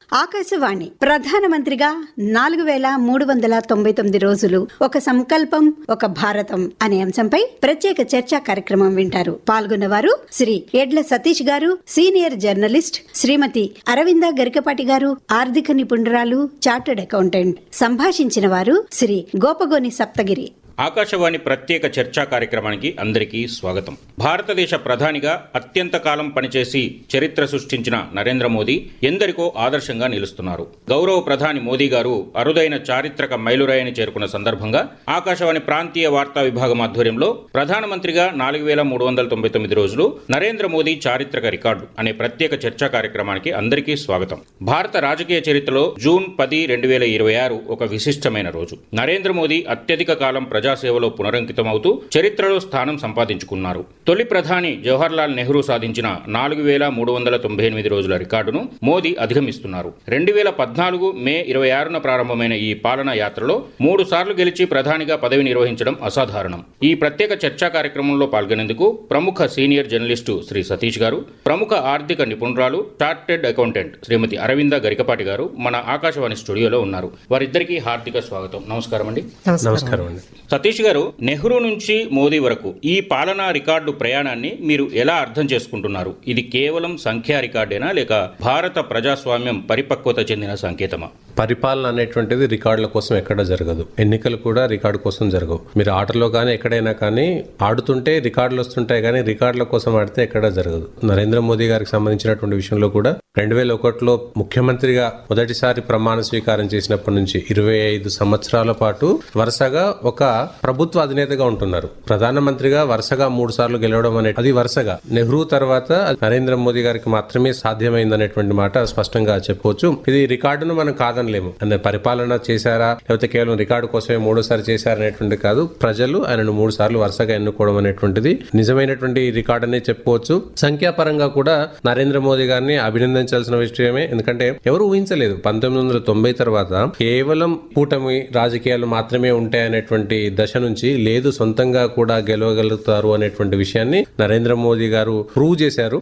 ఆకాశవాణి ప్రధానమంత్రిగా నాలుగు వేల మూడు వందల తొంభై తొమ్మిది రోజులు ఒక సంకల్పం ఒక భారతం అనే అంశంపై ప్రత్యేక చర్చా కార్యక్రమం వింటారు పాల్గొన్నవారు శ్రీ ఎడ్ల సతీష్ గారు సీనియర్ జర్నలిస్ట్ శ్రీమతి అరవింద గరికపాటి గారు ఆర్థిక నిపుణురాలు చార్టెడ్ అకౌంటెంట్ సంభాషించిన వారు శ్రీ గోపగోని సప్తగిరి ఆకాశవాణి ప్రత్యేక చర్చా కార్యక్రమానికి అందరికీ స్వాగతం భారతదేశ ప్రధానిగా అత్యంత కాలం పనిచేసి చరిత్ర సృష్టించిన నరేంద్ర మోదీ ఎందరికో ఆదర్శంగా నిలుస్తున్నారు గౌరవ ప్రధాని మోదీ గారు అరుదైన చారిత్రక మైలురాయిని చేరుకున్న సందర్భంగా ఆకాశవాణి ప్రాంతీయ వార్తా విభాగం ఆధ్వర్యంలో ప్రధానమంత్రిగా నాలుగు వేల మూడు వందల తొంభై తొమ్మిది రోజులు నరేంద్ర మోదీ చారిత్రక రికార్డు అనే ప్రత్యేక చర్చా కార్యక్రమానికి అందరికీ స్వాగతం భారత రాజకీయ చరిత్రలో జూన్ పది రెండు వేల ఇరవై ఆరు ఒక విశిష్టమైన రోజు నరేంద్ర మోదీ అత్యధిక కాలం ప్రజాసేవలో పునరంకితమవుతూ చరిత్రలో స్థానం సంపాదించుకున్నారు తొలి ప్రధాని జవహర్లాల్ నెహ్రూ సాధించిన నాలుగు వేల మూడు వందల తొంభై ఎనిమిది రోజుల రికార్డును మోదీ అధిగమిస్తున్నారు రెండు వేల పద్నాలుగు మే ఇరవై ఆరున ప్రారంభమైన ఈ పాలనా యాత్రలో మూడు సార్లు గెలిచి ప్రధానిగా పదవి నిర్వహించడం అసాధారణం ఈ ప్రత్యేక చర్చా కార్యక్రమంలో పాల్గొనేందుకు ప్రముఖ సీనియర్ జర్నలిస్టు శ్రీ సతీష్ గారు ప్రముఖ ఆర్థిక నిపుణురాలు చార్టెడ్ అకౌంటెంట్ శ్రీమతి అరవింద గరికపాటి గారు మన ఆకాశవాణి స్టూడియోలో ఉన్నారు వారిద్దరికీ హార్దిక స్వాగతం నమస్కారం అండి నమస్కారం అండి సతీష్ గారు నెహ్రూ నుంచి మోదీ వరకు ఈ పాలనా రికార్డు ప్రయాణాన్ని మీరు ఎలా అర్థం చేసుకుంటున్నారు ఇది కేవలం సంఖ్యా రికార్డేనా లేక భారత ప్రజాస్వామ్యం పరిపక్వత చెందిన సంకేతమా పరిపాలన అనేటువంటిది రికార్డుల కోసం ఎక్కడ జరగదు ఎన్నికలు కూడా రికార్డు కోసం జరగవు మీరు ఆటలో కానీ ఎక్కడైనా కానీ ఆడుతుంటే రికార్డులు వస్తుంటాయి కానీ రికార్డుల కోసం ఆడితే ఎక్కడ జరగదు నరేంద్ర మోదీ గారికి సంబంధించినటువంటి విషయంలో కూడా రెండు వేల ఒకటిలో ముఖ్యమంత్రిగా మొదటిసారి ప్రమాణ స్వీకారం చేసినప్పటి నుంచి ఇరవై ఐదు సంవత్సరాల పాటు వరుసగా ఒక ప్రభుత్వ అధినేతగా ఉంటున్నారు ప్రధానమంత్రిగా వరుసగా మూడు సార్లు గెలవడం అనే అది వరుసగా నెహ్రూ తర్వాత నరేంద్ర మోదీ గారికి మాత్రమే సాధ్యమైంది అనేటువంటి మాట స్పష్టంగా చెప్పుకోవచ్చు ఇది రికార్డును మనం కాదనలేము అంటే పరిపాలన చేశారా లేకపోతే కేవలం రికార్డు కోసమే మూడోసారి చేశారనేటువంటి కాదు ప్రజలు ఆయనను మూడు సార్లు వరుసగా ఎన్నుకోవడం అనేటువంటిది నిజమైనటువంటి రికార్డు అనే చెప్పుకోవచ్చు సంఖ్యాపరంగా కూడా నరేంద్ర మోదీ గారిని అభినందించాల్సిన విషయమే ఎందుకంటే ఎవరు ఊహించలేదు పంతొమ్మిది వందల తొంభై తర్వాత కేవలం కూటమి రాజకీయాలు మాత్రమే ఉంటాయనేటువంటి దశ నుంచి లేదు సొంతంగా కూడా గెలవగలుగుతారు అనేటువంటి విషయాన్ని నరేంద్ర మోదీ గారు ప్రూవ్ చేశారు